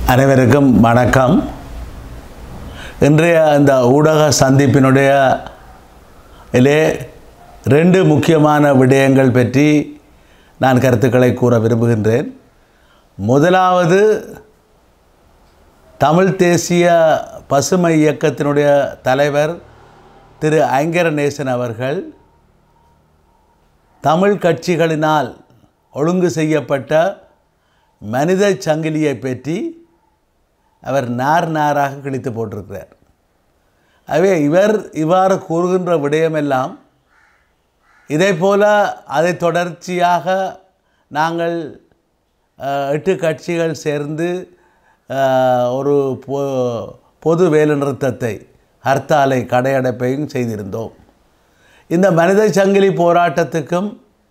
அனைவருக்கும் வணக்கம் இன்றைய இந்த ஊடக சந்திப்பினுடைய இலே ரெண்டு முக்கியமான விடயங்கள் பற்றி நான் கருத்துக்களை கூற விரும்புகின்றேன் முதலாவது தமிழ் தேசிய பசுமை இயக்கத்தினுடைய தலைவர் திரு ஐங்கரநேசன் அவர்கள் தமிழ் கட்சிகளினால் ஒழுங்கு செய்யப்பட்ட மனித சங்கிலியை பற்றி அவர் நார் நாராக கிழித்து போட்டிருக்கிறார் ஆகவே இவர் இவ்வாறு கூறுகின்ற விடயமெல்லாம் இதே போல அதை தொடர்ச்சியாக நாங்கள் அஹ், எட்டு கட்சிகள் சேர்ந்து அஹ், ஒரு பொ பொது வேலைநிறுத்தத்தை ஹர்த்தாலை கடையடைப்பையும் செய்திருந்தோம் இந்த மனித சங்கிலி போராட்டத்துக்கும்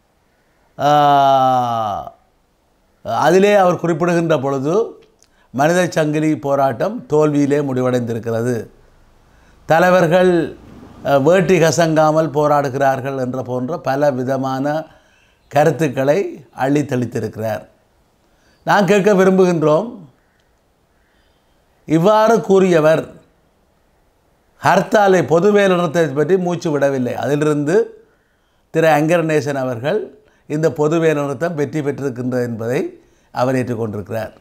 ஆஹ், அதிலே அவர் குறிப்பிடுகின்ற பொழுது மனித சங்கிலி போராட்டம் தோல்வியிலே முடிவடைந்திருக்கிறது தலைவர்கள் அஹ், வேட்டி கசங்காமல் போராடுகிறார்கள் என்ற போன்ற பல விதமான கருத்துக்களை அள்ளி தெளித்திருக்கிறார் நான் கேட்க விரும்புகின்றோம் இவ்வாறு கூறியவர் ஹர்த்தாலை பொது வேலைநிறுத்தத்தை பற்றி மூச்சு விடவில்லை அதிலிருந்து திரு அங்கரநேசன் அவர்கள் இந்த பொது வேலைநிறுத்தம் வெற்றி பெற்றிருக்கின்றது என்பதை அவர் ஏற்றுக்கொண்டிருக்கிறார்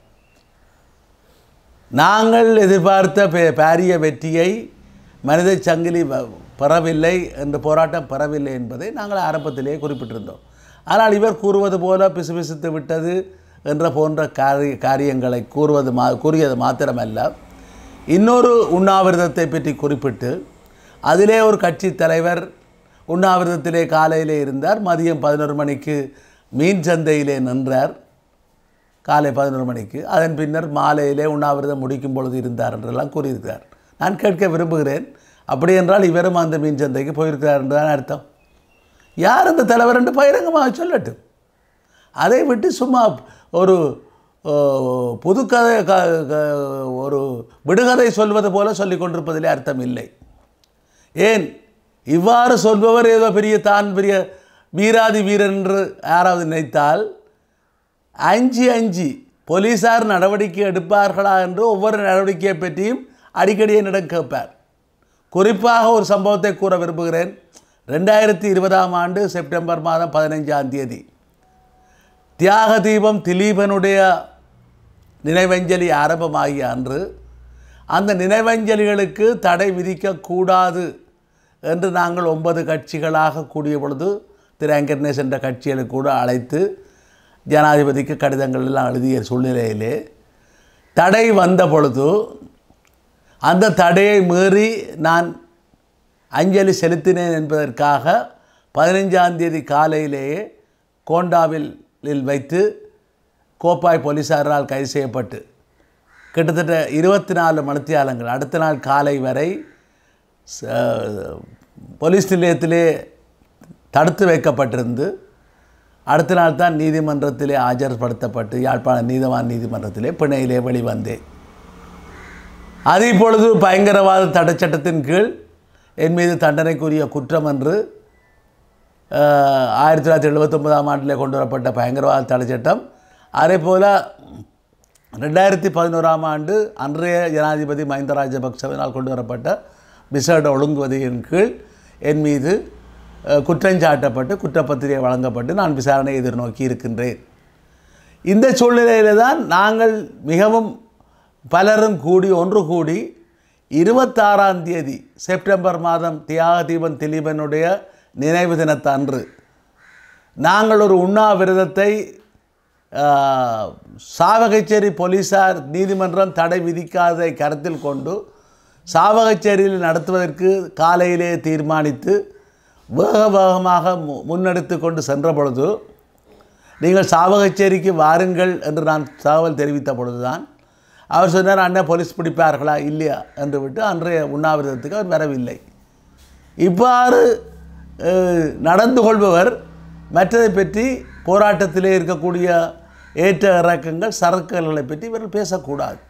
நாங்கள் எதிர்பார்த்த பெ- பாரிய வெற்றியை மனித சங்கிலி வ- பெறவில்லை என்ற போராட்டம் பெறவில்லை என்பதை நாங்கள் ஆரம்பத்திலேயே குறிப்பிட்டிருந்தோம் ஆனால் இவர் கூறுவது போல பிசுபிசுத்து விட்டது என்ற போன்ற காரிய காரியங்களை கூறுவது மா கூறியது மாத்திரமல்ல இன்னொரு உண்ணாவிரதத்தை பற்றி குறிப்பிட்டு அதிலே ஒரு கட்சி தலைவர் உண்ணாவிரதத்திலே காலையிலே இருந்தார் மதியம் பதினோரு மணிக்கு மீன் சந்தையிலே நின்றார் காலை பதினோரு மணிக்கு அதன் பின்னர் மாலையிலே உண்ணாவிரதம் முடிக்கும் பொழுது இருந்தார் என்றெல்லாம் கூறியிருக்கிறார் நான் கேட்க விரும்புகிறேன் அப்படி என்றால் இவரும் அந்த மீன் சந்தைக்கு போயிருக்கிறார் என்றுதான் அர்த்தம் யார் அந்த தலைவர் என்று பகிரங்கமாக சொல்லட்டும் அதை விட்டு சும்மா ஒரு ஓ, புதுக்கதை க க- ஒரு விடுகதை சொல்வது போல சொல்லிக் கொண்டிருப்பதிலே அர்த்தம் இல்லை ஏன் இவ்வாறு சொல்பவர் ஏதோ பெரிய தான் பெரிய வீராதி வீரன் என்று யாராவது நினைத்தால் அஞ்சு அஞ்சு போலீசார் நடவடிக்கை எடுப்பார்களா என்று ஒவ்வொரு நடவடிக்கையை பற்றியும் அடிக்கடி என்னிடம் கேட்பார் குறிப்பாக ஒரு சம்பவத்தை கூற விரும்புகிறேன் ரெண்டாயிரத்தி இருபதாம் ஆண்டு செப்டம்பர் மாதம் பதினைஞ்சாம் தேதி தியாக தீபம் திலீபனுடைய நினைவஞ்சலி ஆரம்பமாகிய அன்று அந்த நினைவஞ்சலிகளுக்கு தடை விதிக்கக்கூடாது என்று நாங்கள் ஒன்பது கட்சிகளாக கூடிய பொழுது திரு அங்கர்னேஸ் என்ற கட்சிகளை கூட அழைத்து ஜனாதிபதிக்கு கடிதங்கள் எல்லாம் எழுதிய சூழ்நிலையிலே தடை வந்த பொழுது அந்த தடையை மீறி நான் அஞ்சலி செலுத்தினேன் என்பதற்காக பதினைஞ்சாம் தேதி காலையிலேயே கோண்டாவில் இல் வைத்து கோப்பாய் போலீசாரால் கைது செய்யப்பட்டு கிட்டத்தட்ட இருபத்தி நாலு மணித்தியாலங்கள் அடுத்த நாள் காலை வரை ச- போலீஸ் நிலையத்திலே தடுத்து வைக்கப்பட்டிருந்து அடுத்த நாள் தான் நீதிமன்றத்திலே ஆஜர்படுத்தப்பட்டு யாழ்ப்பாண நீதவான் நீதிமன்றத்திலே பிணையிலே வெளிவந்தேன் அது இப்பொழுது பயங்கரவாத தடைச்சட்டத்தின் கீழ் என் மீது தண்டனைக்குரிய குற்றம் என்று அஹ், ஆயிரத்தி தொள்ளாயிரத்தி எழுபத்தொன்பதாம் ஆண்டிலே கொண்டு வரப்பட்ட பயங்கரவாத தடைச்சட்டம் அதே போல் ரெண்டாயிரத்தி பதினோராம் ஆண்டு அன்றைய ஜனாதிபதி மஹிந்த ராஜபக்சவினால் கொண்டு வரப்பட்ட விசேட ஒழுங்குவதியின் கீழ் என் மீது அஹ், குற்றஞ்சாட்டப்பட்டு குற்றப்பத்திரிகை வழங்கப்பட்டு நான் விசாரணை எதிர்நோக்கி இருக்கின்றேன் இந்த சூழ்நிலையில் தான் நாங்கள் மிகவும் பலரும் கூடி ஒன்று கூடி இருபத்தாறாம் தேதி செப்டம்பர் மாதம் தியாக தீபன் திலீபனுடைய நினைவு தினத்தன்று நாங்கள் ஒரு உண்ணாவிரதத்தை ஆஹ், சாவகச்சேரி போலீசார் நீதிமன்றம் தடை விதிக்காததை கருத்தில் கொண்டு சாவகச்சேரியில் நடத்துவதற்கு காலையிலே தீர்மானித்து வேக வேகமாக மு- முன்னெடுத்து கொண்டு சென்ற பொழுது நீங்கள் சாவகச்சேரிக்கு வாருங்கள் என்று நான் தகவல் தெரிவித்த பொழுதுதான் அவர் சொன்னார் அண்ணன் போலீஸ் பிடிப்பார்களா இல்லையா என்று விட்டு அன்றைய உண்ணாவிரதத்துக்கு அவர் வரவில்லை இவ்வாறு அஹ், நடந்து கொள்பவர் மற்றதை பற்றி போராட்டத்திலே இருக்கக்கூடிய ஏற்ற இறக்கங்கள் சரக்குகளை பற்றி இவர்கள் பேசக்கூடாது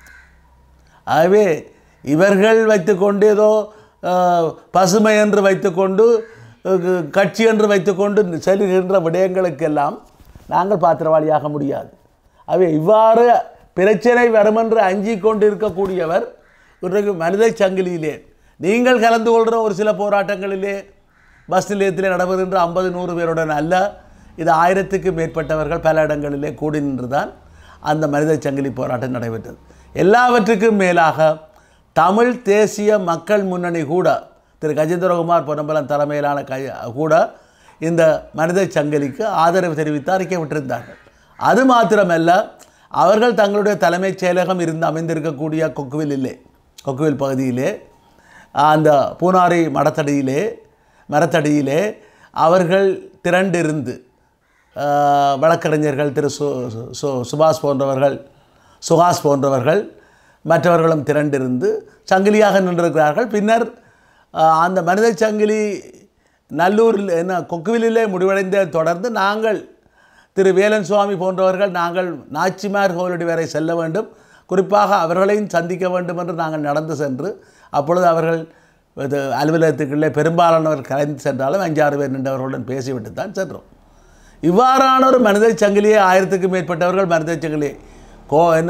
ஆகவே இவர்கள் வைத்துக்கொண்டு ஏதோ அஹ், பசுமை என்று வைத்துக்கொண்டு அஹ், கட்சி என்று வைத்துக்கொண்டு செல்கின்ற விடயங்களுக்கெல்லாம் நாங்கள் பாத்திரவாளியாக முடியாது ஆகவே இவ்வாறு பிரச்சனை வருமென்று அஞ்சிக் கொண்டு இருக்கக்கூடியவர் இன்றைக்கு மனித சங்கிலியிலே நீங்கள் கலந்து கொள்கிற ஒரு சில போராட்டங்களிலே பஸ் நிலையத்திலே நடைபெறுகின்ற ஐம்பது நூறு பேருடன் அல்ல இது ஆயிரத்துக்கு மேற்பட்டவர்கள் பல இடங்களிலே கூடி நின்றுதான் அந்த மனித சங்கிலி போராட்டம் நடைபெற்றது எல்லாவற்றுக்கும் மேலாக தமிழ் தேசிய மக்கள் முன்னணி கூட திரு கஜேந்திரகுமார் பொன்னம்பலம் தலைமையிலான க கூட இந்த மனித சங்கிலிக்கு ஆதரவு தெரிவித்து அறிக்கை விட்டிருந்தார்கள் அது மாத்திரமல்ல அவர்கள் தங்களுடைய தலைமைச் செயலகம் இருந்து அமைந்திருக்கக்கூடிய கொக்குவிலே கொக்குவில் பகுதியிலே அந்த பூனாரி மடத்தடியிலே மரத்தடியிலே அவர்கள் திரண்டிருந்து ஆஹ், வழக்கறிஞர்கள் திரு சு சு- சு சுபாஷ் போன்றவர்கள் சுஹாஸ் போன்றவர்கள் மற்றவர்களும் திரண்டிருந்து சங்கிலியாக நின்றிருக்கிறார்கள் பின்னர் ஆஹ், அந்த மனித சங்கிலி நல்லூரில் என்ன கொக்குவிலே முடிவடைந்த தொடர்ந்து நாங்கள் திரு வேலன் சுவாமி போன்றவர்கள் நாங்கள் நாச்சிமார் கோவிலடி வரை செல்ல வேண்டும் குறிப்பாக அவர்களையும் சந்திக்க வேண்டும் என்று நாங்கள் நடந்து சென்று அப்பொழுது அவர்கள் இது அலுவலகத்துக்குள்ளே பெரும்பாலானவர் கலைந்து சென்றாலும் அஞ்சாறு பேர் நின்றவர்களுடன் பேசிவிட்டு தான் சென்றோம் இவ்வாறான ஒரு மனித சங்கிலியை ஆயிரத்துக்கும் மேற்பட்டவர்கள் மனித சங்கிலி கோ என்ன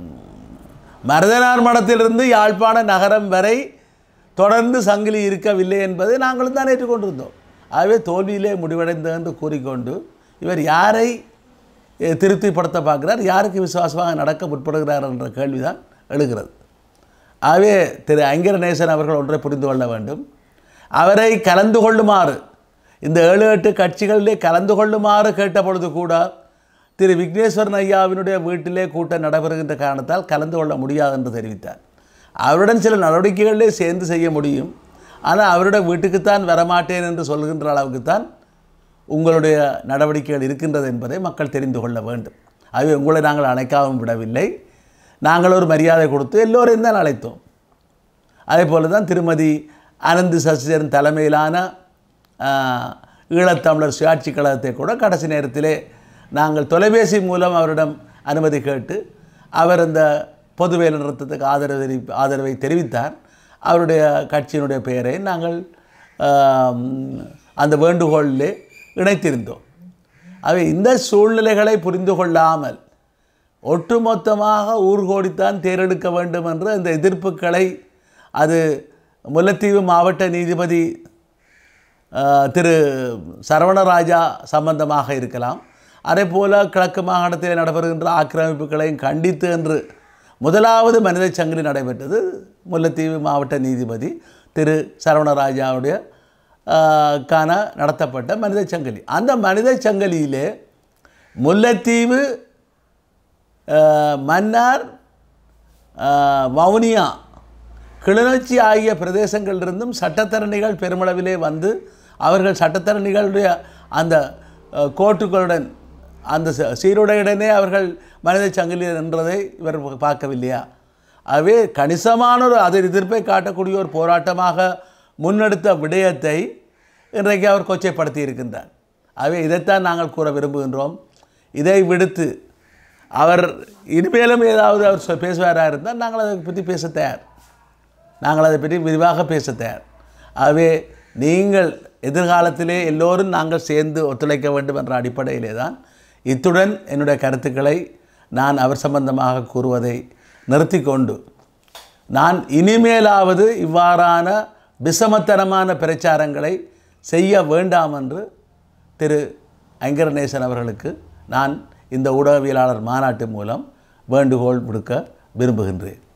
மருதனார் மடத்திலிருந்து யாழ்ப்பாண நகரம் வரை தொடர்ந்து சங்கிலி இருக்கவில்லை என்பதை நாங்களும் தான் ஏற்றுக்கொண்டிருந்தோம் ஆகவே தோல்வியிலே முடிவடைந்தது என்று கூறிக்கொண்டு இவர் யாரை eh, திருப்திப்படுத்த பார்க்கிறார் யாருக்கு விசுவாசமாக நடக்க முற்படுகிறார் என்ற கேள்விதான் எழுகிறது ஆகவே திரு ஐங்கரநேசன் அவர்கள் ஒன்றை புரிந்து கொள்ள வேண்டும் அவரை கலந்து கொள்ளுமாறு இந்த ஏழு எட்டு கட்சிகளிலே கலந்து கொள்ளுமாறு கேட்ட பொழுது கூட திரு விக்னேஸ்வரன் ஐயாவினுடைய வீட்டிலே கூட்டம் நடைபெறுகின்ற காரணத்தால் கலந்து கொள்ள முடியாது என்று தெரிவித்தார் அவருடன் சில நடவடிக்கைகளிலே சேர்ந்து செய்ய முடியும் ஆனால் அவருடைய வீட்டுக்குத்தான் வரமாட்டேன் என்று சொல்கின்ற அளவுக்குத்தான் உங்களுடைய நடவடிக்கைகள் இருக்கின்றது என்பதை மக்கள் தெரிந்து கொள்ள வேண்டும் ஆகவே உங்களை நாங்கள் அழைக்காமல் விடவில்லை நாங்கள் ஒரு மரியாதை கொடுத்து எல்லோரையும் தான் அழைத்தோம் அதே போல தான் திருமதி அனந்த் சசிதரன் தலைமையிலான ஆஹ், ஈழத்தமிழர் சுயாட்சி கழகத்தை கூட கடைசி நேரத்திலே நாங்கள் தொலைபேசி மூலம் அவரிடம் அனுமதி கேட்டு அவர் இந்த பொது வேலை நிறுத்தத்துக்கு ஆதரவு தெரிவி ஆதரவை தெரிவித்தார் அவருடைய கட்சியினுடைய பெயரை நாங்கள் ஆம், அந்த வேண்டுகோளிலே இணைத்திருந்தோம் அவை இந்த சூழ்நிலைகளை புரிந்து கொள்ளாமல் ஒட்டுமொத்தமாக ஊர்கோடித்தான் தேர்ந்தெடுக்க வேண்டும் என்ற இந்த எதிர்ப்புகளை அது முல்லைத்தீவு மாவட்ட நீதிபதி ஆஹ், திரு சரவணராஜா சம்பந்தமாக இருக்கலாம் அதே போல கிழக்கு மாகாணத்தில் நடைபெறுகின்ற ஆக்கிரமிப்புகளையும் கண்டித்து என்று முதலாவது மனித சங்கிலி நடைபெற்றது முல்லைத்தீவு மாவட்ட நீதிபதி திரு சரவணராஜாவுடைய ஆஹ், கான நடத்தப்பட்ட மனித சங்கிலி அந்த மனித சங்கிலியிலே முல்லைத்தீவு ஆஹ், மன்னார் ஆஹ், வவுனியா கிளிநொச்சி ஆகிய பிரதேசங்களிலிருந்தும் சட்டத்தரணிகள் பெருமளவிலே வந்து அவர்கள் சட்டத்தரணிகளுடைய அந்த அஹ், கோட்டுகளுடன் அந்த ச- சீருடையுடனே அவர்கள் மனித சங்கிலி நின்றதை இவர் பார்க்கவில்லையா ஆகவே கணிசமான ஒரு அதை எதிர்ப்பை காட்டக்கூடிய ஒரு போராட்டமாக முன்னெடுத்த விடயத்தை இன்றைக்கு அவர் கொச்சைப்படுத்தி இருக்கின்றார் ஆகவே இதைத்தான் நாங்கள் கூற விரும்புகின்றோம் இதை விடுத்து அவர் இனிமேலும் ஏதாவது அவர் சொ- பேசுவாராக இருந்தால் நாங்கள் அதை பற்றி பேச தயார் நாங்கள் அதை பற்றி விரிவாக பேச தயார் ஆகவே நீங்கள் எதிர்காலத்திலே எல்லோரும் நாங்கள் சேர்ந்து ஒத்துழைக்க வேண்டும் என்ற அடிப்படையிலே தான் இத்துடன் என்னுடைய கருத்துக்களை நான் அவர் சம்பந்தமாக கூறுவதை நிறுத்தி கொண்டு நான் இனிமேலாவது இவ்வாறான விஷமத்தனமான பிரச்சாரங்களை செய்ய வேண்டாம் என்று திரு ஐங்கரநேசன் அவர்களுக்கு நான் இந்த ஊடகவியலாளர் மாநாட்டு மூலம் வேண்டுகோள் விடுக்க விரும்புகின்றேன்